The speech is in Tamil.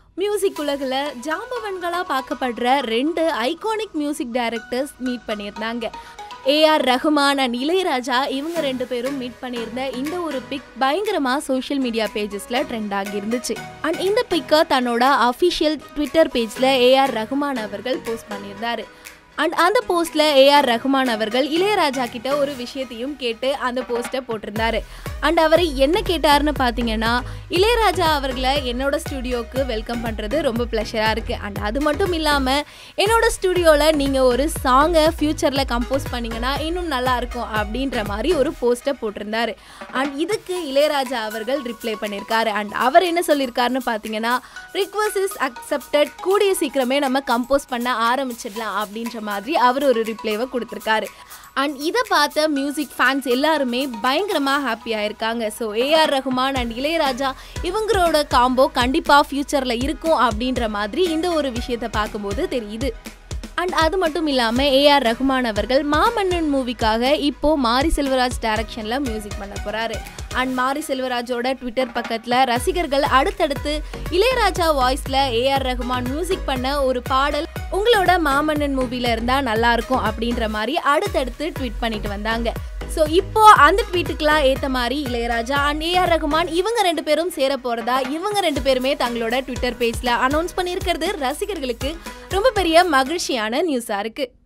மியூசிக் உலகில் ஜாம்பவன்களாக பார்க்கப்படுற ரெண்டு ஐகானிக் மியூசிக் டைரக்டர்ஸ் மீட் பண்ணியிருந்தாங்க ஏஆர் ரஹ்மான் அண்ட் இளையராஜா இவங்க ரெண்டு பேரும் மீட் பண்ணியிருந்த இந்த ஒரு பிக் பயங்கரமாக சோஷியல் மீடியா பேஜஸில் ட்ரெண்ட் ஆகி இருந்துச்சு அண்ட் இந்த பிக்கை தன்னோட அஃபிஷியல் ட்விட்டர் பேஜில் ஏஆர் ரஹ்மான் அவர்கள் போஸ்ட் பண்ணியிருந்தாரு அண்ட் அந்த போஸ்ட்ல ஏஆர் ரஹ்மான் அவர்கள் இளையராஜா கிட்ட ஒரு விஷயத்தையும் கேட்டு அந்த போஸ்ட்டை போட்டிருந்தாரு அண்ட் அவர் என்ன கேட்டாருன்னு பார்த்தீங்கன்னா இளையராஜா அவர்களை என்னோட ஸ்டுடியோக்கு வெல்கம் பண்ணுறது ரொம்ப ப்ளஷராக இருக்குது அண்ட் அது மட்டும் இல்லாமல் என்னோட ஸ்டுடியோவில் நீங்கள் ஒரு சாங்கை ஃப்யூச்சரில் கம்போஸ் பண்ணீங்கன்னா இன்னும் நல்லா இருக்கும் அப்படின்ற மாதிரி ஒரு போஸ்ட்டை போட்டிருந்தாரு அண்ட் இதுக்கு இளையராஜா அவர்கள் ரிப்ளை பண்ணியிருக்காரு அண்ட் அவர் என்ன சொல்லியிருக்காருன்னு பார்த்தீங்கன்னா ரிக்வஸ்ட் இஸ் அக்செப்டட் கூடிய சீக்கிரமே நம்ம கம்போஸ் பண்ண ஆரம்பிச்சிடலாம் அப்படின்ற மாதிரி அவர் ஒரு ரிப்ளைவை கொடுத்துருக்காரு அண்ட் இதை பார்த்த மியூசிக் ஃபேன்ஸ் எல்லாருமே பயங்கரமாக ஹாப்பியாக இருக்காங்க so AR Rahman and Ilaiyaraaja இவங்களோட காம்போ கண்டிப்பாக ஃப்யூச்சரில் இருக்கும் அப்படின்ற மாதிரி இந்த ஒரு விஷயத்தை பார்க்கும்போது தெரியுது அண்ட் அது மட்டும் இல்லாமல் ஏஆர் ரஹ்மான் அவர்கள் மாமன்னன் மூவிக்காக இப்போ மாரி செல்வராஜ் டைரக்ஷனில் மியூசிக் பண்ண போகிறாரு அண்ட் மாரி செல்வராஜோட ட்விட்டர் பக்கத்தில் ரசிகர்கள் அடுத்தடுத்து இளையராஜா வாய்ஸில் ஏஆர் ரஹ்மான் மியூசிக் பண்ண ஒரு பாடல் உங்களோட மாமன்னன் மூவில இருந்தால் நல்லா இருக்கும் அப்படின்ற மாதிரி அடுத்தடுத்து ட்வீட் பண்ணிட்டு வந்தாங்க ஸோ இப்போ அந்த ட்வீட்டுக்கெலாம் ஏற்ற மாதிரி இளையராஜா அண்ட் ஏஆர் ரகுமான் இவங்க ரெண்டு பேரும் சேர போகிறதா இவங்க ரெண்டு பேருமே தங்களோட ட்விட்டர் பேஜில் அனௌன்ஸ் பண்ணியிருக்கிறது ரசிகர்களுக்கு ரொம்ப பெரிய மகிழ்ச்சியான நியூஸாக இருக்குது